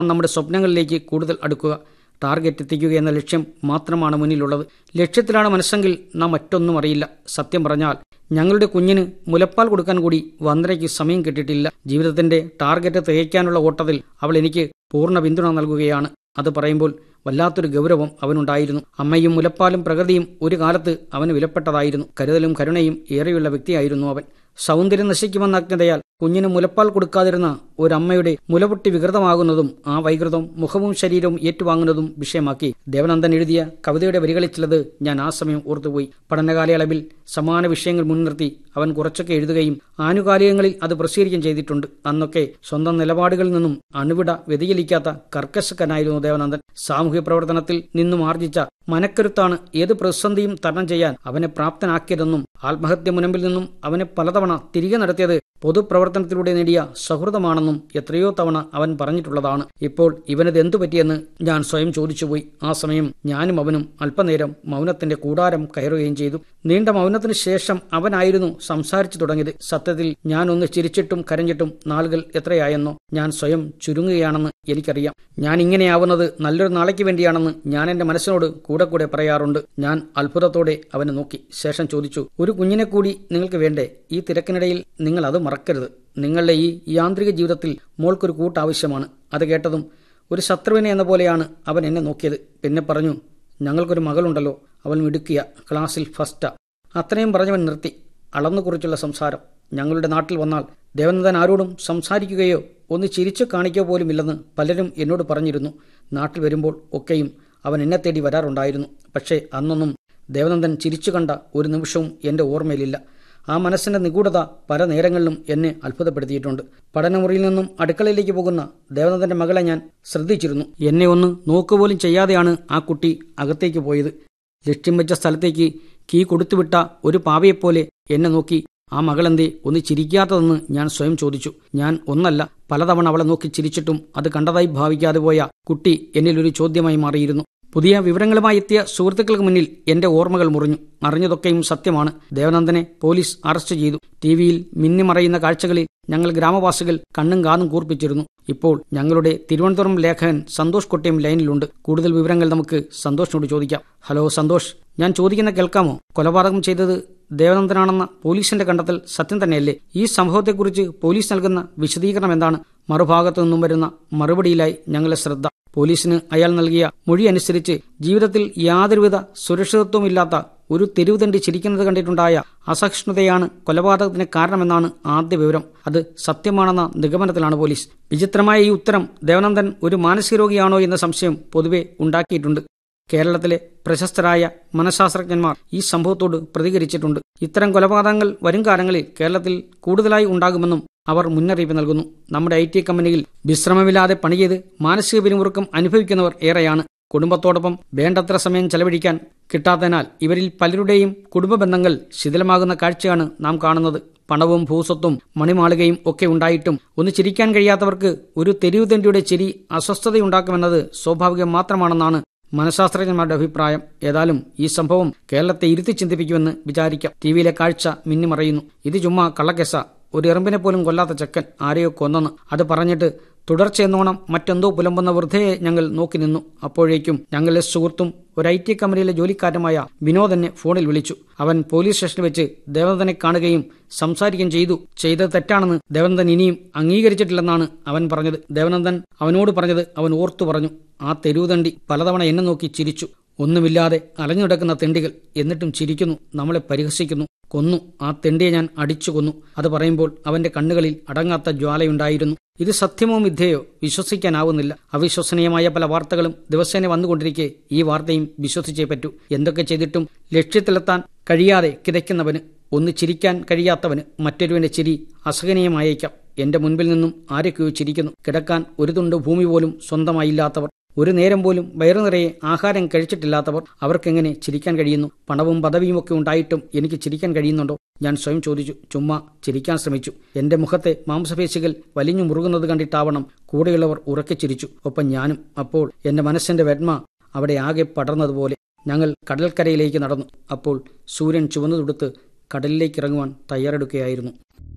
നമ്മുടെ സ്വപ്നങ്ങളിലേക്ക് കൂടുതൽ അടുക്കുക ടാർഗറ്റ് എത്തിക്കുക എന്ന ലക്ഷ്യം മാത്രമാണ് മുന്നിലുള്ളത് ലക്ഷ്യത്തിലാണ് മനസ്സെങ്കിൽ നാം മറ്റൊന്നും അറിയില്ല സത്യം പറഞ്ഞാൽ ഞങ്ങളുടെ കുഞ്ഞിന് മുലപ്പാൽ കൊടുക്കാൻ കൂടി വന്ദനയ്ക്ക് സമയം കിട്ടിയിട്ടില്ല ജീവിതത്തിന്റെ ടാർഗറ്റ് തികയ്ക്കാനുള്ള ഓട്ടത്തിൽ അവൾ എനിക്ക് പൂർണ്ണ പിന്തുണ നൽകുകയാണ് അത് പറയുമ്പോൾ വല്ലാത്തൊരു ഗൗരവം അവനുണ്ടായിരുന്നു അമ്മയും മുലപ്പാലും പ്രകൃതിയും ഒരു കാലത്ത് അവന് വിലപ്പെട്ടതായിരുന്നു കരുതലും കരുണയും ഏറെയുള്ള വ്യക്തിയായിരുന്നു അവൻ സൗന്ദര്യം നശിക്കുമെന്ന അജ്ഞതയാൽ കുഞ്ഞിന് മുലപ്പാൽ കൊടുക്കാതിരുന്ന ഒരമ്മയുടെ മുലപൊട്ടി വികൃതമാകുന്നതും ആ വൈകൃതം മുഖവും ശരീരവും ഏറ്റുവാങ്ങുന്നതും വിഷയമാക്കി ദേവനന്ദൻ എഴുതിയ കവിതയുടെ വരികളിൽ ചിലത് ഞാൻ ആ സമയം ഓർത്തുപോയി പഠനകാലയളവിൽ സമാന വിഷയങ്ങൾ മുൻനിർത്തി അവൻ കുറച്ചൊക്കെ എഴുതുകയും ആനുകാലികങ്ങളിൽ അത് പ്രസിദ്ധീകരിക്കുകയും ചെയ്തിട്ടുണ്ട് അന്നൊക്കെ സ്വന്തം നിലപാടുകളിൽ നിന്നും അണുവിട വ്യതിചലിക്കാത്ത കർക്കശക്കനായിരുന്നു ദേവനന്ദൻ സാമൂഹ്യ പ്രവർത്തനത്തിൽ നിന്നും ആർജിച്ച മനക്കരുത്താണ് ഏത് പ്രതിസന്ധിയും തരണം ചെയ്യാൻ അവനെ പ്രാപ്തനാക്കിയതെന്നും ആത്മഹത്യ മുനമ്പിൽ നിന്നും അവനെ പലതവണ തിരികെ നടത്തിയത് പൊതുപ്രവർത്തനത്തിലൂടെ നേടിയ സൗഹൃദമാണെന്നും എത്രയോ തവണ അവൻ പറഞ്ഞിട്ടുള്ളതാണ് ഇപ്പോൾ ഇവനത് എന്തു പറ്റിയെന്ന് ഞാൻ സ്വയം ചോദിച്ചുപോയി ആ സമയം ഞാനും അവനും അല്പനേരം മൗനത്തിന്റെ കൂടാരം കയറുകയും ചെയ്തു നീണ്ട മൗനത്തിനു ശേഷം അവനായിരുന്നു സംസാരിച്ചു തുടങ്ങിയത് സത്യത്തിൽ ഞാൻ ഒന്ന് ചിരിച്ചിട്ടും കരഞ്ഞിട്ടും നാളുകൾ എത്രയായെന്നോ ഞാൻ സ്വയം ചുരുങ്ങുകയാണെന്ന് എനിക്കറിയാം ഞാൻ ഇങ്ങനെയാവുന്നത് നല്ലൊരു നാളേക്ക് വേണ്ടിയാണെന്ന് ഞാൻ എന്റെ മനസ്സിനോട് കൂടെ കൂടെ പറയാറുണ്ട് ഞാൻ അത്ഭുതത്തോടെ അവനെ നോക്കി ശേഷം ചോദിച്ചു ഒരു കുഞ്ഞിനെ കൂടി നിങ്ങൾക്ക് വേണ്ടേ ഈ തിരക്കിനിടയിൽ നിങ്ങൾ അത് മറക്കരുത് നിങ്ങളുടെ ഈ യാന്ത്രിക ജീവിതത്തിൽ മോൾക്കൊരു കൂട്ടാവശ്യമാണ് അത് കേട്ടതും ഒരു ശത്രുവിനെ എന്ന പോലെയാണ് അവൻ എന്നെ നോക്കിയത് പിന്നെ പറഞ്ഞു ഞങ്ങൾക്കൊരു മകളുണ്ടല്ലോ അവൾ മിടുക്കിയ ക്ലാസ്സിൽ ഫസ്റ്റാ അത്രയും പറഞ്ഞവൻ നിർത്തി അളന്നുകുറിച്ചുള്ള സംസാരം ഞങ്ങളുടെ നാട്ടിൽ വന്നാൽ ദേവനന്ദൻ ആരോടും സംസാരിക്കുകയോ ഒന്ന് ചിരിച്ചു കാണിക്കുക പോലുമില്ലെന്ന് പലരും എന്നോട് പറഞ്ഞിരുന്നു നാട്ടിൽ വരുമ്പോൾ ഒക്കെയും അവൻ എന്നെ തേടി വരാറുണ്ടായിരുന്നു പക്ഷേ അന്നൊന്നും ദേവനന്ദൻ ചിരിച്ചു കണ്ട ഒരു നിമിഷവും എൻ്റെ ഓർമ്മയിലില്ല ആ മനസ്സിന്റെ നിഗൂഢത പല നേരങ്ങളിലും എന്നെ അത്ഭുതപ്പെടുത്തിയിട്ടുണ്ട് പഠനമുറിയിൽ നിന്നും അടുക്കളയിലേക്ക് പോകുന്ന ദേവനന്ദന്റെ മകളെ ഞാൻ ശ്രദ്ധിച്ചിരുന്നു എന്നെ ഒന്ന് നോക്കുപോലും ചെയ്യാതെയാണ് ആ കുട്ടി അകത്തേക്ക് പോയത് ലക്ഷ്യം വെച്ച സ്ഥലത്തേക്ക് കീ കൊടുത്തുവിട്ട ഒരു പാവയെപ്പോലെ എന്നെ നോക്കി ആ മകളെന്തേ ഒന്ന് ചിരിക്കാത്തതെന്ന് ഞാൻ സ്വയം ചോദിച്ചു ഞാൻ ഒന്നല്ല പലതവണ അവളെ നോക്കി ചിരിച്ചിട്ടും അത് കണ്ടതായി ഭാവിക്കാതെ പോയ കുട്ടി എന്നിൽ ഒരു ചോദ്യമായി മാറിയിരുന്നു പുതിയ വിവരങ്ങളുമായി എത്തിയ സുഹൃത്തുക്കൾക്ക് മുന്നിൽ എന്റെ ഓർമ്മകൾ മുറിഞ്ഞു അറിഞ്ഞതൊക്കെയും സത്യമാണ് ദേവനന്ദനെ പോലീസ് അറസ്റ്റ് ചെയ്തു ടി വിയിൽ മിന്നിമറയുന്ന കാഴ്ചകളിൽ ഞങ്ങൾ ഗ്രാമവാസികൾ കണ്ണും കാതും കൂർപ്പിച്ചിരുന്നു ഇപ്പോൾ ഞങ്ങളുടെ തിരുവനന്തപുരം ലേഖകൻ സന്തോഷ് കൊട്ടയം ലൈനിലുണ്ട് കൂടുതൽ വിവരങ്ങൾ നമുക്ക് സന്തോഷിനോട് ചോദിക്കാം ഹലോ സന്തോഷ് ഞാൻ ചോദിക്കുന്ന കേൾക്കാമോ കൊലപാതകം ചെയ്തത് ദേവനന്ദനാണെന്ന പോലീസിന്റെ കണ്ടെത്തൽ സത്യം തന്നെയല്ലേ ഈ സംഭവത്തെക്കുറിച്ച് പോലീസ് നൽകുന്ന വിശദീകരണം എന്താണ് മറുഭാഗത്തു നിന്നും വരുന്ന മറുപടിയിലായി ഞങ്ങളെ ശ്രദ്ധ പോലീസിന് അയാൾ നൽകിയ മൊഴി അനുസരിച്ച് ജീവിതത്തിൽ യാതൊരുവിധ സുരക്ഷിതത്വമില്ലാത്ത ഒരു തെരുവുതണ്ടി ചിരിക്കുന്നത് കണ്ടിട്ടുണ്ടായ അസഹിഷ്ണുതയാണ് കൊലപാതകത്തിന് കാരണമെന്നാണ് ആദ്യ വിവരം അത് സത്യമാണെന്ന നിഗമനത്തിലാണ് പോലീസ് വിചിത്രമായ ഈ ഉത്തരം ദേവനന്ദൻ ഒരു മാനസിക രോഗിയാണോ എന്ന സംശയം പൊതുവെ ഉണ്ടാക്കിയിട്ടുണ്ട് കേരളത്തിലെ പ്രശസ്തരായ മനഃശാസ്ത്രജ്ഞന്മാർ ഈ സംഭവത്തോട് പ്രതികരിച്ചിട്ടുണ്ട് ഇത്തരം കൊലപാതകങ്ങൾ വരും കാലങ്ങളിൽ കേരളത്തിൽ കൂടുതലായി ഉണ്ടാകുമെന്നും അവർ മുന്നറിയിപ്പ് നൽകുന്നു നമ്മുടെ ഐ ടി കമ്പനിയിൽ വിശ്രമമില്ലാതെ പണി ചെയ്ത് മാനസിക പിരിമുറുക്കം അനുഭവിക്കുന്നവർ ഏറെയാണ് കുടുംബത്തോടൊപ്പം വേണ്ടത്ര സമയം ചെലവഴിക്കാൻ കിട്ടാത്തതിനാൽ ഇവരിൽ പലരുടെയും കുടുംബ ബന്ധങ്ങൾ ശിഥിലമാകുന്ന കാഴ്ചയാണ് നാം കാണുന്നത് പണവും ഭൂസ്വത്തും മണിമാളികയും ഒക്കെ ഉണ്ടായിട്ടും ഒന്ന് ചിരിക്കാൻ കഴിയാത്തവർക്ക് ഒരു തെരുവ് തണ്ടിയുടെ ചിരി അസ്വസ്ഥതയുണ്ടാക്കുമെന്നത് സ്വാഭാവികം മാത്രമാണെന്നാണ് മനഃശാസ്ത്രജ്ഞന്മാരുടെ അഭിപ്രായം ഏതായാലും ഈ സംഭവം കേരളത്തെ ഇരുത്തി ചിന്തിപ്പിക്കുമെന്ന് വിചാരിക്കാം ടി വിയിലെ കാഴ്ച മിന്നിമറയുന്നു ഇത് ചുമ്മാ കള്ളക്കേസ ഒരു എറുമ്പിനെ പോലും കൊല്ലാത്ത ചെക്കൻ ആരെയോ കൊന്നെന്ന് അത് പറഞ്ഞിട്ട് തുടർച്ചയെന്നോണം മറ്റെന്തോ പുലമ്പുന്ന വെറുതെ ഞങ്ങൾ നോക്കി നിന്നു അപ്പോഴേക്കും ഞങ്ങളുടെ സുഹൃത്തും ഒരു ഐ ടി കമ്പനിയിലെ ജോലിക്കാരനുമായ വിനോദനെ ഫോണിൽ വിളിച്ചു അവൻ പോലീസ് സ്റ്റേഷനിൽ വെച്ച് ദേവനന്ദനെ കാണുകയും സംസാരിക്കുകയും ചെയ്തു ചെയ്തത് തെറ്റാണെന്ന് ദേവനന്ദൻ ഇനിയും അംഗീകരിച്ചിട്ടില്ലെന്നാണ് അവൻ പറഞ്ഞത് ദേവനന്ദൻ അവനോട് പറഞ്ഞത് അവൻ ഓർത്തു പറഞ്ഞു ആ തെരുവുതണ്ടി പലതവണ എന്നെ നോക്കി ചിരിച്ചു ഒന്നുമില്ലാതെ അലഞ്ഞു കിടക്കുന്ന തെണ്ടികൾ എന്നിട്ടും ചിരിക്കുന്നു നമ്മളെ പരിഹസിക്കുന്നു കൊന്നു ആ തെണ്ടിയെ ഞാൻ അടിച്ചു കൊന്നു അത് പറയുമ്പോൾ അവന്റെ കണ്ണുകളിൽ അടങ്ങാത്ത ജ്വാലയുണ്ടായിരുന്നു ഇത് സത്യമോ മിഥ്യയോ വിശ്വസിക്കാനാവുന്നില്ല അവിശ്വസനീയമായ പല വാർത്തകളും ദിവസേന വന്നുകൊണ്ടിരിക്കെ ഈ വാർത്തയും വിശ്വസിച്ചേ പറ്റൂ എന്തൊക്കെ ചെയ്തിട്ടും ലക്ഷ്യത്തിലെത്താൻ കഴിയാതെ കിതയ്ക്കുന്നവന് ഒന്ന് ചിരിക്കാൻ കഴിയാത്തവന് മറ്റൊരുവന്റെ ചിരി അസഹനീയമായേക്കാം എന്റെ മുൻപിൽ നിന്നും ആരൊക്കെയോ ചിരിക്കുന്നു കിടക്കാൻ ഒരു തുണ്ട് ഭൂമി പോലും സ്വന്തമായില്ലാത്തവർ ഒരു നേരം പോലും വയറു നിറയെ ആഹാരം കഴിച്ചിട്ടില്ലാത്തവർ അവർക്കെങ്ങനെ ചിരിക്കാൻ കഴിയുന്നു പണവും പദവിയും ഒക്കെ ഉണ്ടായിട്ടും എനിക്ക് ചിരിക്കാൻ കഴിയുന്നുണ്ടോ ഞാൻ സ്വയം ചോദിച്ചു ചുമ്മാ ചിരിക്കാൻ ശ്രമിച്ചു എന്റെ മുഖത്തെ മാംസപേശികൾ വലിഞ്ഞു മുറുകുന്നത് കണ്ടിട്ടാവണം കൂടെയുള്ളവർ ഉറക്കെ ചിരിച്ചു ഒപ്പം ഞാനും അപ്പോൾ എന്റെ മനസ്സിന്റെ വെണ്മ അവിടെ ആകെ പടർന്നതുപോലെ ഞങ്ങൾ കടൽക്കരയിലേക്ക് നടന്നു അപ്പോൾ സൂര്യൻ ചുവന്നു തുടുത്ത് കടലിലേക്ക് ഇറങ്ങുവാൻ തയ്യാറെടുക്കുകയായിരുന്നു